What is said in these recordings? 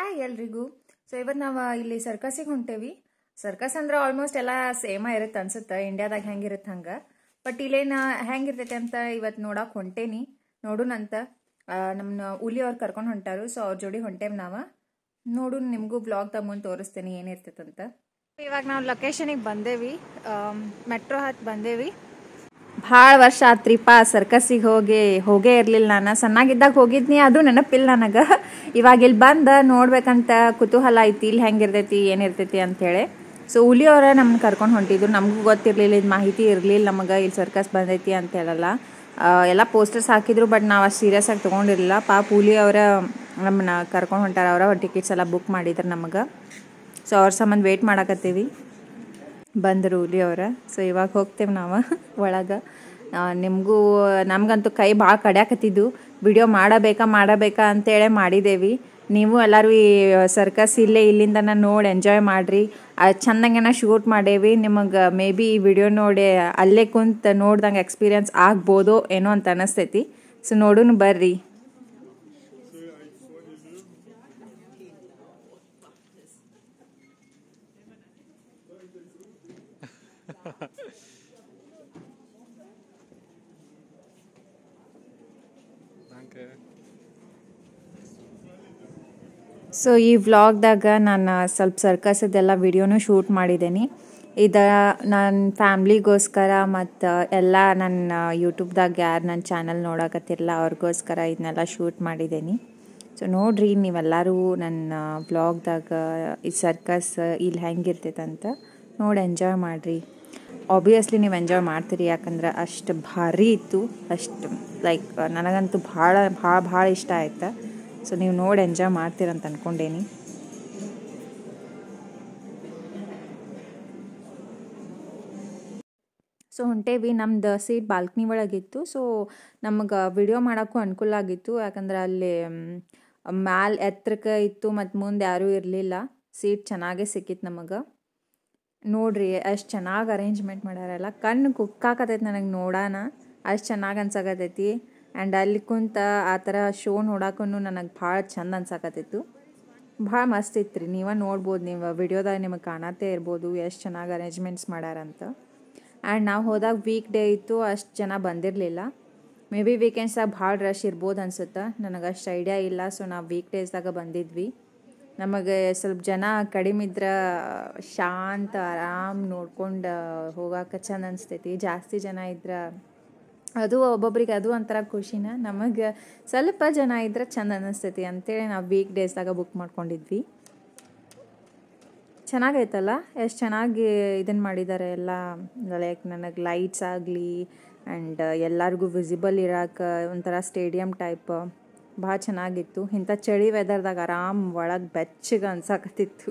Hi ಎಲ್ರಿಗೂ so ಇವತ್ತು ನಾವು ಇಲ್ಲಿ ಸರ್ಕಸಿಗೆ ಹೊಂಟೇವಿ ಸರ್ಕಸ್ ಅಂದ್ರೆ ಆಲ್ಮೋಸ್ಟ್ ಎಲ್ಲ ಸೇಮ ಇರುತ್ತೆ ಅನ್ಸುತ್ತೆ ಇಂಡಿಯಾದಾಗ ಹೆಂಗಿರುತ್ತೆ ಹಂಗೆ ಬಟ್ ಇಲ್ಲೇನ ಹೆಂಗಿರ್ತೈತೆ ಅಂತ ಇವತ್ತು ನೋಡಕ್ಕೆ ಹೊಂಟೇನಿ ನೋಡುನಂತ ನಮ್ಮನ್ನ ಹುಲಿ ಅವ್ರು ಕರ್ಕೊಂಡು ಹೊಂಟಾರು ಸೊ ಅವ್ರ ಜೋಡಿ ಹೊಂಟೇವ್ ನಾವು ನೋಡು ನಿಮಗೂ ಬ್ಲಾಗ್ ತಗೊಂಡು ತೋರಿಸ್ತೇನೆ ಏನಿರ್ತೈತಂತ ಇವಾಗ ನಾವು ಲೊಕೇಶನಿಗೆ ಬಂದೇವಿ ಮೆಟ್ರೋ ಹತ್ತು ಬಂದೇವಿ ಭಾಳ ವರ್ಷ ಆತ್ರಿಪ್ಪ ಸರ್ಕಸ್ಸಿಗೆ ಹೋಗಿ ಹೋಗೇ ಇರಲಿಲ್ಲ ನಾನು ಸಣ್ಣಾಗಿದ್ದಾಗ ಹೋಗಿದ್ನಿ ಅದು ನೆನಪಿಲ್ಲ ನನಗೆ ಇವಾಗ ಇಲ್ಲಿ ಬಂದು ನೋಡ್ಬೇಕಂತ ಕುತೂಹಲ ಐತಿ ಇಲ್ಲಿ ಹೆಂಗಿರ್ತೈತಿ ಏನಿರ್ತೈತಿ ಅಂಥೇಳಿ ಸೊ ಹುಲಿಯವರ ನಮ್ಮನ್ನ ಕರ್ಕೊಂಡು ಹೊಂಟಿದ್ರು ನಮಗೂ ಗೊತ್ತಿರಲಿಲ್ಲ ಇದು ಮಾಹಿತಿ ಇರಲಿಲ್ಲ ನಮಗೆ ಇಲ್ಲಿ ಸರ್ಕಸ್ ಬಂದೈತಿ ಅಂತ ಹೇಳಲ್ಲ ಎಲ್ಲ ಪೋಸ್ಟರ್ಸ್ ಹಾಕಿದ್ರು ಬಟ್ ನಾವು ಅಷ್ಟು ಸೀರಿಯಸ್ ಆಗಿ ತೊಗೊಂಡಿರಲಿಲ್ಲ ಪಾಪ ಹುಲಿ ಅವರ ನಮ್ಮನ್ನ ಕರ್ಕೊಂಡು ಹೊಂಟಾರ ಅವರ ಟಿಕೆಟ್ಸ್ ಎಲ್ಲ ಬುಕ್ ಮಾಡಿದ್ರು ನಮಗೆ ಸೊ ಅವ್ರ ಸಂಬಂಧ ವೇಟ್ ಮಾಡಕತ್ತೀವಿ ಬಂದರು ಹುಲಿ ಅವರ ಸೊ ಇವಾಗ ಹೋಗ್ತೇವೆ ನಾವು ಒಳಗೆ ನಿಮಗೂ ನಮಗಂತೂ ಕೈ ಭಾಳ ಕಡ್ಯಾಕತ್ತಿದ್ದು ವಿಡಿಯೋ ಮಾಡಬೇಕಾ ಮಾಡಬೇಕಾ ಅಂತೇಳಿ ಮಾಡಿದ್ದೇವೆ ನೀವು ಎಲ್ಲರೂ ಈ ಸರ್ಕಸ್ ಇಲ್ಲೇ ಇಲ್ಲಿಂದ ನೋಡಿ ಎಂಜಾಯ್ ಮಾಡಿರಿ ಚೆಂದಂಗೆನ ಶೂಟ್ ಮಾಡೇವಿ ನಿಮಗೆ ಮೇ ಬಿ ಈ ವಿಡಿಯೋ ನೋಡಿ ಅಲ್ಲೇ ಕುಂತ ನೋಡ್ದಂಗೆ ಎಕ್ಸ್ಪೀರಿಯನ್ಸ್ ಆಗ್ಬೋದೋ ಏನೋ ಅಂತ ಅನಿಸ್ತೈತಿ ಸೊ ನೋಡೋಣ ಬರ್ರಿ Danke. ಸೊ ಈ ವ್ಲಾಗ್ದಾಗ ನಾನು ಸ್ವಲ್ಪ ಸರ್ಕಸದೆಲ್ಲ ವಿಡಿಯೋನು ಶೂಟ್ ಮಾಡಿದ್ದೀನಿ ಇದು ನನ್ನ ಫ್ಯಾಮ್ಲಿಗೋಸ್ಕರ ಮತ್ತು ಎಲ್ಲ ನನ್ನ ಯೂಟ್ಯೂಬ್ದಾಗ ಯಾರು ನನ್ನ ಚಾನಲ್ ನೋಡಕತ್ತಿರಲ್ಲ ಅವ್ರಿಗೋಸ್ಕರ ಇದನ್ನೆಲ್ಲ ಶೂಟ್ ಮಾಡಿದ್ದೀನಿ ಸೊ ನೋಡ್ರಿ ನೀವೆಲ್ಲರೂ ನನ್ನ ವ್ಲಾಗ್ದಾಗ ಈ ಸರ್ಕಸ್ ಇಲ್ಲಿ ಹೆಂಗಿರ್ತೈತೆ ಅಂತ ನೋಡಿ ಎಂಜಾಯ್ ಮಾಡಿರಿ ಆಬ್ವಿಯಸ್ಲಿ ನೀವು ಎಂಜಾಯ್ ಮಾಡ್ತೀರಿ ಯಾಕಂದ್ರೆ ಅಷ್ಟು ಭಾರಿ ಇತ್ತು ಅಷ್ಟು ಲೈಕ್ ನನಗಂತೂ ಭಾಳ ಭಾಳ ಭಾಳ ಇಷ್ಟ ಆಯ್ತು ಸೊ ನೀವು ನೋಡಿ ಎಂಜಾಯ್ ಮಾಡ್ತೀರಂತ ಅಂದ್ಕೊಂಡೇನಿ ಸೊ ಹೊಂಟೇವಿ ನಮ್ದು ಸೀಟ್ ಬಾಲ್ಕನಿ ಒಳಗಿತ್ತು ಸೊ ನಮಗೆ ವಿಡಿಯೋ ಮಾಡೋಕ್ಕೂ ಅನುಕೂಲ ಆಗಿತ್ತು ಯಾಕಂದ್ರೆ ಅಲ್ಲಿ ಮ್ಯಾಲ್ ಎತ್ತರಕ್ಕೆ ಇತ್ತು ಮತ್ತು ಮುಂದೆ ಯಾರೂ ಇರಲಿಲ್ಲ ಸೀಟ್ ಚೆನ್ನಾಗೇ ಸಿಕ್ಕಿತ್ತು ನಮಗೆ ನೋಡ್ರಿ ಅಷ್ಟು ಚೆನ್ನಾಗಿ ಅರೇಂಜ್ಮೆಂಟ್ ಮಾಡ್ಯಾರಲ್ಲ ಕಣ್ಣು ಕುಕ್ಕಾಕತೈತಿ ನನಗೆ ನೋಡೋಣ ಅಷ್ಟು ಚೆನ್ನಾಗಿ ಅನ್ಸಕತೈತಿ ಆ್ಯಂಡ್ ಅಲ್ಲಿ ಕುಂತ ಆ ಥರ ಶೋ ನೋಡಕ್ಕೂ ನನಗೆ ಭಾಳ ಚಂದ ಅನ್ಸಕತ್ತಿತ್ತು ಭಾಳ ಮಸ್ತ್ ಇತ್ತು ರೀ ನೀವೇ ನೋಡ್ಬೋದು ನೀವು ವಿಡಿಯೋದಾಗ ನಿಮಗೆ ಕಾಣತ್ತೇ ಇರ್ಬೋದು ಎಷ್ಟು ಚೆನ್ನಾಗಿ ಅರೇಂಜ್ಮೆಂಟ್ಸ್ ಮಾಡ್ಯಾರಂತ ಆ್ಯಂಡ್ ನಾವು ಹೋದಾಗ ವೀಕ್ ಡೇ ಇತ್ತು ಅಷ್ಟು ಜನ ಬಂದಿರಲಿಲ್ಲ ಮೇ ಬಿ ವೀಕೆಂಡ್ಸ್ದಾಗ ಭಾಳ ರಶ್ ಇರ್ಬೋದು ಅನ್ಸುತ್ತೆ ನನಗೆ ಅಷ್ಟು ಐಡಿಯಾ ಇಲ್ಲ ಸೊ ನಾವು ವೀಕ್ ಡೇಸ್ದಾಗ ಬಂದಿದ್ವಿ ನಮಗೆ ಸ್ವಲ್ಪ ಜನ ಕಡಿಮೆ ಇದ್ರೆ ಶಾಂತ ಆರಾಮ್ ನೋಡ್ಕೊಂಡು ಹೋಗಕ್ಕೆ ಚಂದ ಅನಿಸ್ತೈತಿ ಜಾಸ್ತಿ ಜನ ಇದ್ರೆ ಅದು ಒಬ್ಬೊಬ್ರಿಗೆ ಅದು ಒಂಥರ ಖುಷಿನ ನಮಗೆ ಸ್ವಲ್ಪ ಜನ ಇದ್ರೆ ಚಂದ ಅನ್ನಿಸ್ತೈತಿ ಅಂತೇಳಿ ನಾವು ವೀಕ್ ಡೇಸ್ದಾಗ ಬುಕ್ ಮಾಡ್ಕೊಂಡಿದ್ವಿ ಚೆನ್ನಾಗೈತಲ್ಲ ಎಷ್ಟು ಚೆನ್ನಾಗಿ ಇದನ್ನು ಮಾಡಿದ್ದಾರೆ ಎಲ್ಲ ಲೈಕ್ ನನಗೆ ಲೈಟ್ಸ್ ಆಗಲಿ ಆ್ಯಂಡ್ ಎಲ್ಲರಿಗೂ ವಿಸಿಬಲ್ ಇರೋಕೆ ಒಂಥರ ಸ್ಟೇಡಿಯಂ ಟೈಪ್ ಭಾಳ ಚೆನ್ನಾಗಿತ್ತು ಇಂಥ ಚಳಿ ವೆದರ್ದಾಗ ಆರಾಮ್ ಒಳಗೆ ಬೆಚ್ಚಗೆ ಅನ್ಸಕತ್ತಿತ್ತು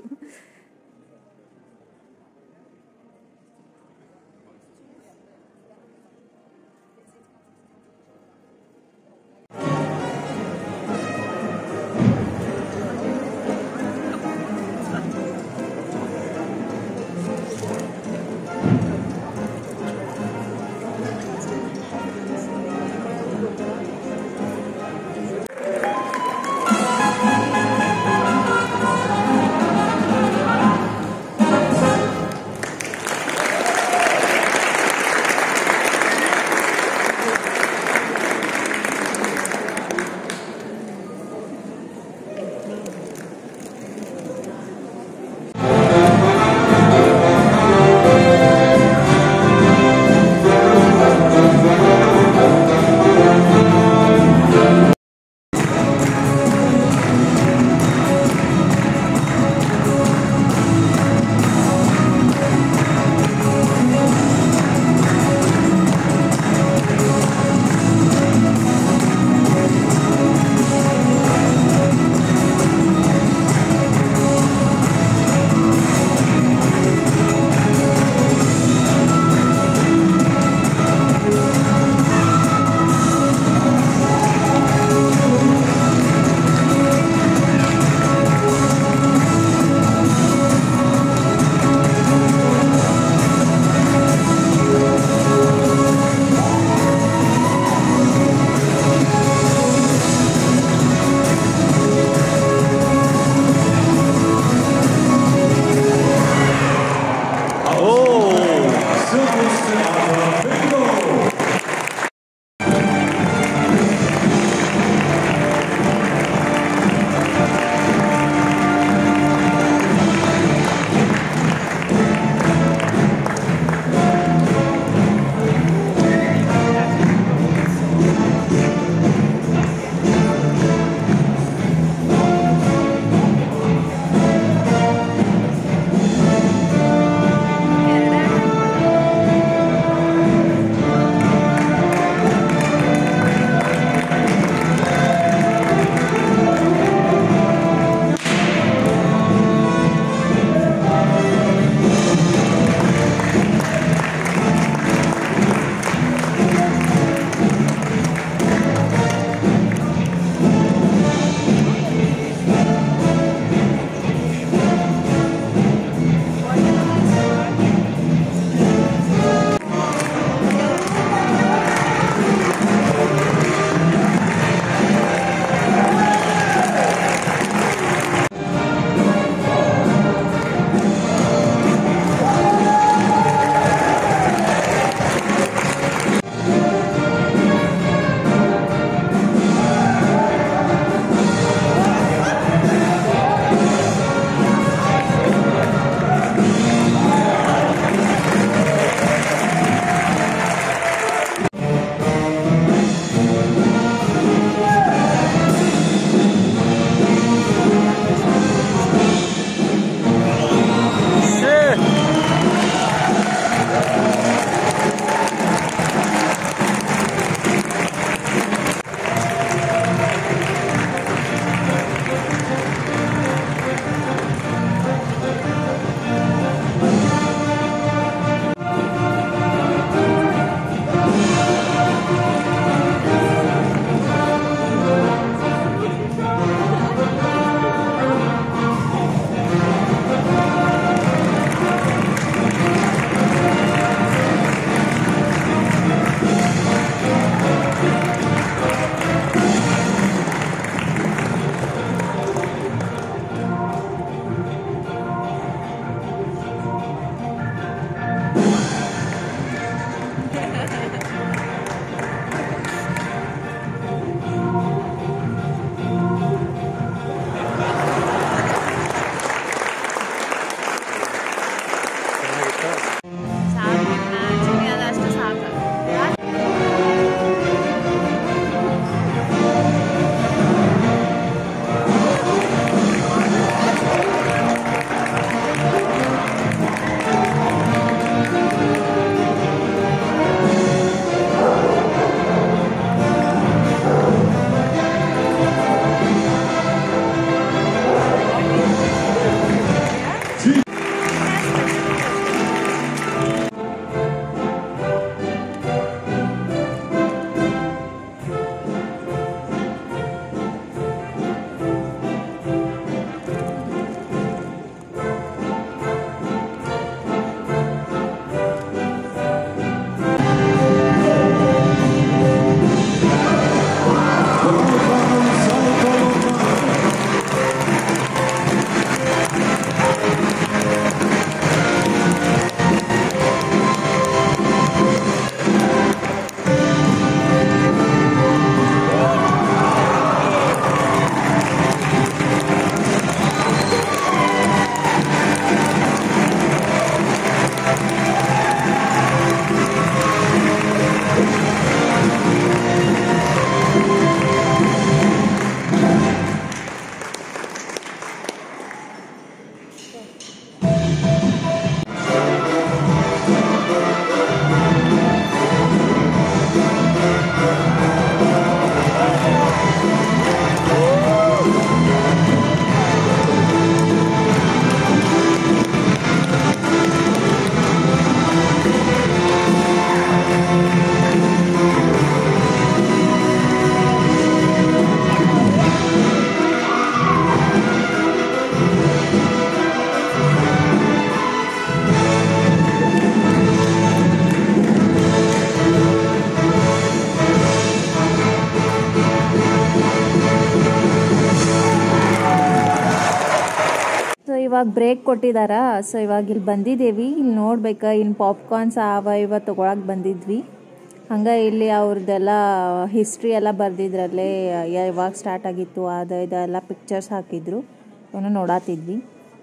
ಇವಾಗ ಬ್ರೇಕ್ ಕೊಟ್ಟಿದಾರ ಸೊ ಇವಾಗ ಇಲ್ಲಿ ಬಂದಿದ್ದೇವಿ ಇಲ್ಲಿ ನೋಡ್ಬೇಕಾ ಇನ್ನು ಪಾಪ್ಕಾರ್ನ್ಸ್ ಆವ ಇವ ತೊಗೊಳಕ್ಕೆ ಬಂದಿದ್ವಿ ಹಂಗೆ ಇಲ್ಲಿ ಅವ್ರದ್ದೆಲ್ಲ ಹಿಸ್ಟ್ರಿ ಎಲ್ಲ ಬರ್ದಿದ್ರಲ್ಲೇ ಯಾವಾಗ ಸ್ಟಾರ್ಟ್ ಆಗಿತ್ತು ಅದು ಇದೆಲ್ಲ ಪಿಕ್ಚರ್ಸ್ ಹಾಕಿದ್ರು ಅವನ್ನ ನೋಡಾತಿದ್ವಿ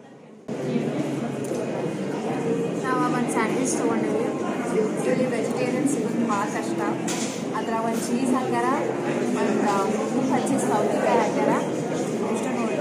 ನಾವು ಒಂದು ಸ್ಯಾಂಡ್ವಿಚ್ ತೊಗೊಂಡಿವಿ ಯೂಶ್ವಲಿ ವೆಜಿಟೇರಿಯನ್ ಸಿಗೋದು ಭಾಳ ಕಷ್ಟ ಅದ್ರ ಒಂದು ಚೀಸ್ ಹಾಕ್ಯಾರ ಒಂದು ಹಚ್ಚಿ ಸೌತೆಕಾಯಿ ಹಾಕ್ಯಾರ ಇಷ್ಟ ನೋಡಿ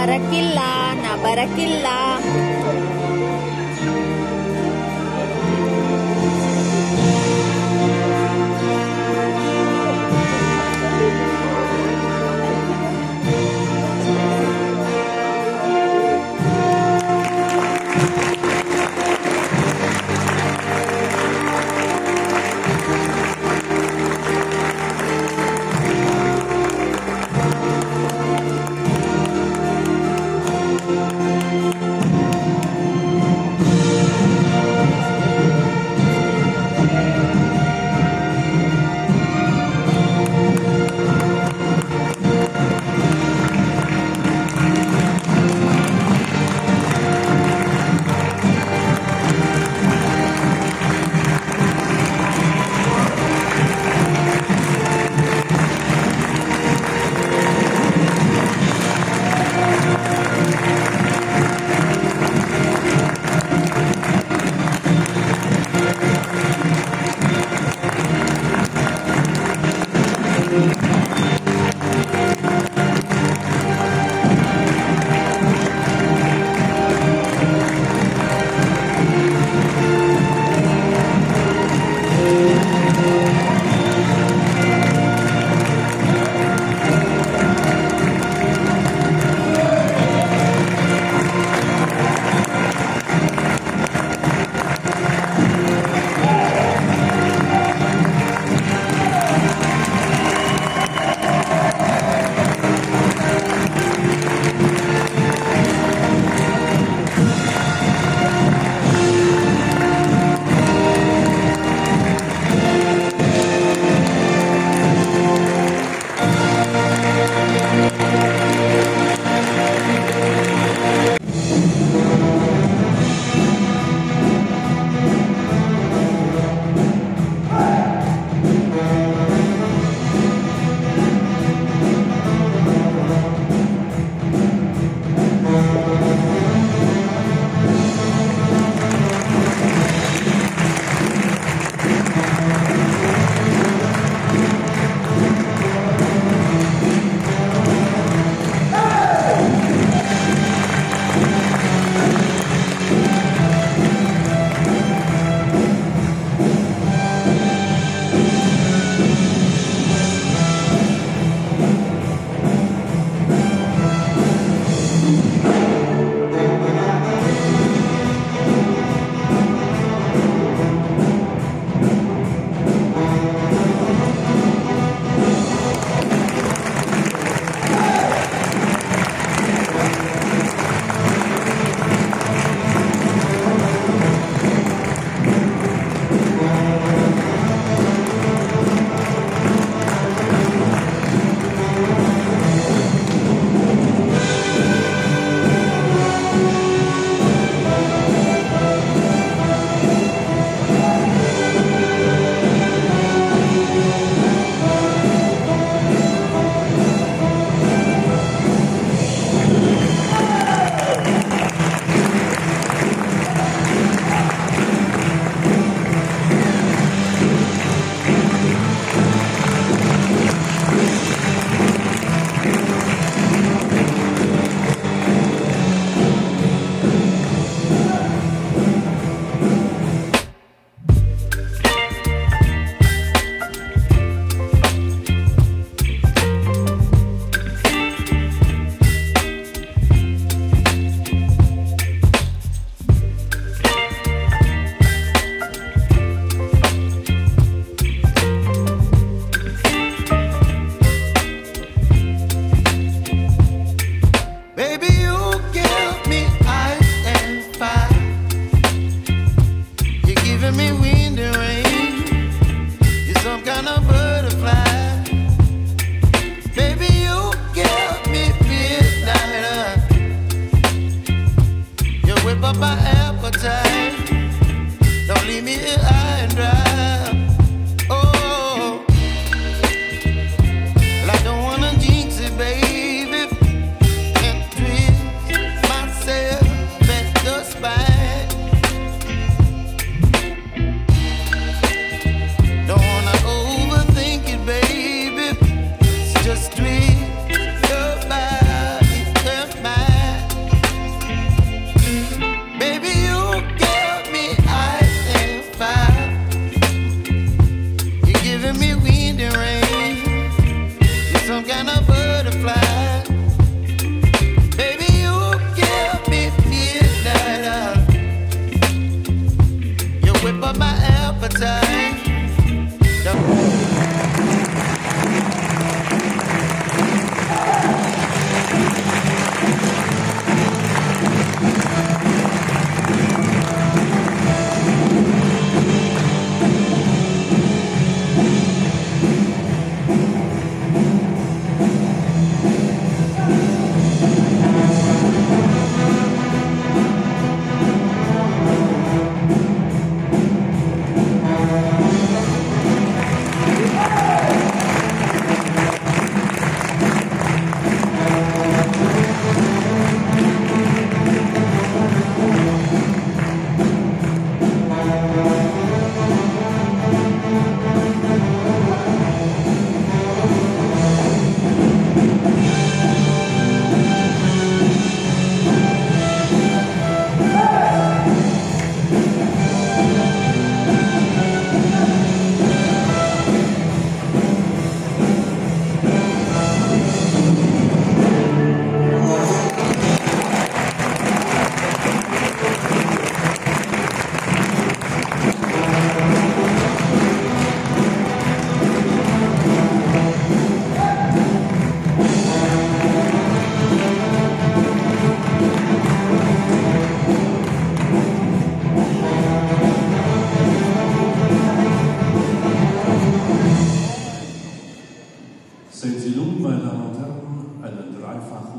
ಬರಕ್ಕಿಲ್ಲ ನಾ ಬರಕ್ಕಿಲ್ಲ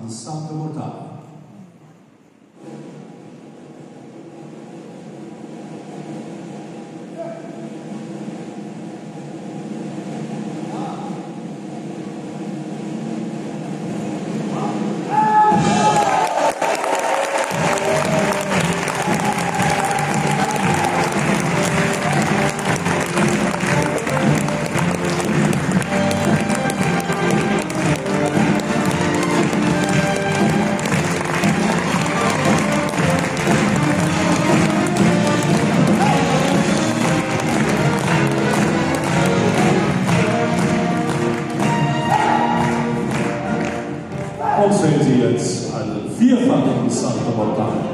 vierfachen Santa Mortale. Und sehen Sie jetzt einen vierfachen Santa Mortale.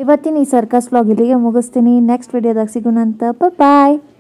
ಇವತ್ತಿನ ಈ ಸರ್ಕಸ್ ವ್ಲಾಗ್ ಇಲ್ಲಿಗೆ ಮುಗಿಸ್ತೀನಿ ನೆಕ್ಸ್ಟ್ ವಿಡಿಯೋದಾಗ ಸಿಗೋಣಂತ ಬಾಯ್